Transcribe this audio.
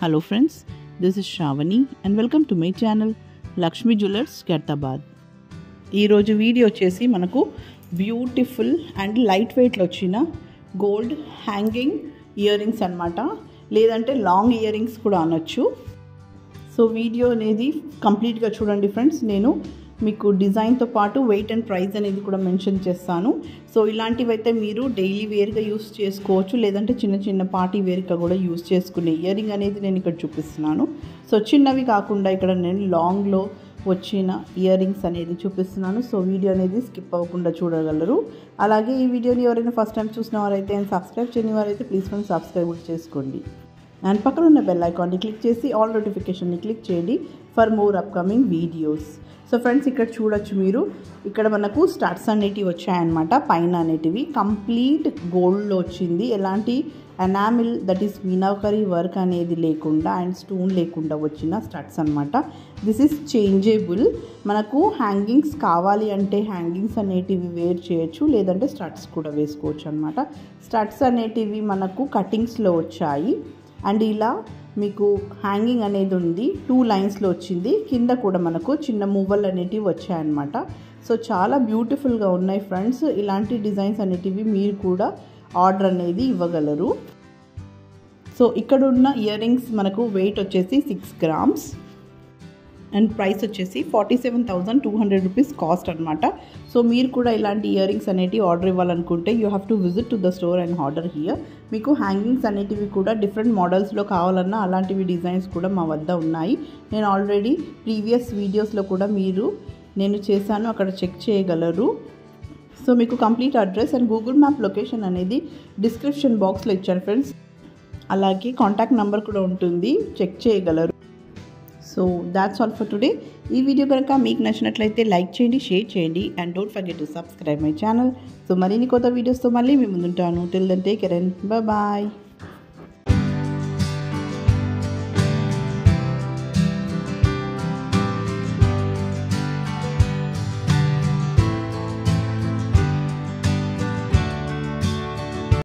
Hello friends, this is Shravani and welcome to my channel Lakshmi jewellers Khairatabad ఈరోజు video వచ్చేసి మనకు beautiful and light వెయిట్లో వచ్చిన గోల్డ్ హ్యాంగింగ్ ఇయర్ రింగ్స్ అనమాట లేదంటే లాంగ్ ఇయర్ రింగ్స్ కూడా అనొచ్చు సో వీడియో అనేది కంప్లీట్గా చూడండి ఫ్రెండ్స్ నేను మీకు డిజైన్తో పాటు వెయిట్ అండ్ ప్రైస్ అనేది కూడా మెన్షన్ చేస్తాను సో ఇలాంటివి అయితే మీరు డైలీ వేర్గా యూస్ చేసుకోవచ్చు లేదంటే చిన్న చిన్న పార్టీ వేర్గా కూడా యూస్ చేసుకునే ఇయర్ రింగ్ అనేది నేను ఇక్కడ చూపిస్తున్నాను సో చిన్నవి కాకుండా ఇక్కడ నేను లాంగ్లో వచ్చిన ఇయర్ రింగ్స్ అనేది చూపిస్తున్నాను సో వీడియో అనేది స్కిప్ అవ్వకుండా చూడగలరు అలాగే ఈ వీడియోని ఎవరైనా ఫస్ట్ టైం చూసిన వారైతే అండ్ సబ్స్క్రైబ్ చేయని వారైతే ప్లీజ్ ఫ్రెండ్ సబ్స్క్రైబ్ కూడా చేసుకోండి అండ్ పక్కన ఉన్న బెల్ ఐకాన్ని క్లిక్ చేసి ఆల్ నోటిఫికేషన్ని క్లిక్ చేయండి for more upcoming videos so friends ఇక్కడ చూడొచ్చు మీరు ఇక్కడ మనకు స్టార్ట్స్ అనేటివి వచ్చాయన్నమాట పైన అనేటివి కంప్లీట్ గోల్డ్లో వచ్చింది ఎలాంటి enamel that is meenakari work అనేది లేకుండా అండ్ స్టోన్ లేకుండా వచ్చిన స్టడ్స్ అనమాట దిస్ ఈస్ చేంజేబుల్ మనకు హ్యాంగింగ్స్ కావాలి అంటే హ్యాంగింగ్స్ అనేటివి వేర్ చేయొచ్చు లేదంటే స్టడ్స్ కూడా వేసుకోవచ్చు అనమాట స్టడ్స్ అనేటివి మనకు కటింగ్స్లో వచ్చాయి అండ్ ఇలా మీకు హ్యాంగింగ్ అనేది ఉంది టూ లైన్స్లో వచ్చింది కింద కూడా మనకు చిన్న మువ్వలు అనేటివి వచ్చాయన్నమాట సో చాలా బ్యూటిఫుల్గా ఉన్నాయి ఫ్రెండ్స్ ఇలాంటి డిజైన్స్ అనేటివి మీరు కూడా ఆర్డర్ అనేది ఇవ్వగలరు సో ఇక్కడ ఉన్న ఇయర్ రింగ్స్ మనకు వెయిట్ వచ్చేసి సిక్స్ గ్రామ్స్ అండ్ ప్రైస్ వచ్చేసి forty seven thousand two hundred rupees cost అనమాట సో మీరు కూడా ఇలాంటి ఇయర్ రింగ్స్ అనేటివి ఆర్డర్ ఇవ్వాలనుకుంటే you have to visit to the store and order here మీకు హ్యాంగింగ్స్ అనేటివి కూడా డిఫరెంట్ మోడల్స్లో కావాలన్నా అలాంటివి డిజైన్స్ కూడా మా వద్ద ఉన్నాయి నేను ఆల్రెడీ ప్రీవియస్ వీడియోస్లో కూడా మీరు నేను చేశాను అక్కడ చెక్ చేయగలరు సో మీకు complete address and Google map location అనేది డిస్క్రిప్షన్ బాక్స్లో ఇచ్చాను ఫ్రెండ్స్ అలాగే కాంటాక్ట్ నెంబర్ కూడా ఉంటుంది చెక్ చేయగలరు so that's all for today ఈ వీడియో కనుక మీకు నచ్చినట్లయితే లైక్ చేయండి షేర్ చేయండి and don't forget to subscribe my channel so మరిన్ని కొత్త వీడియోస్తో మళ్ళీ మీ ముందుంటాను till then take care and bye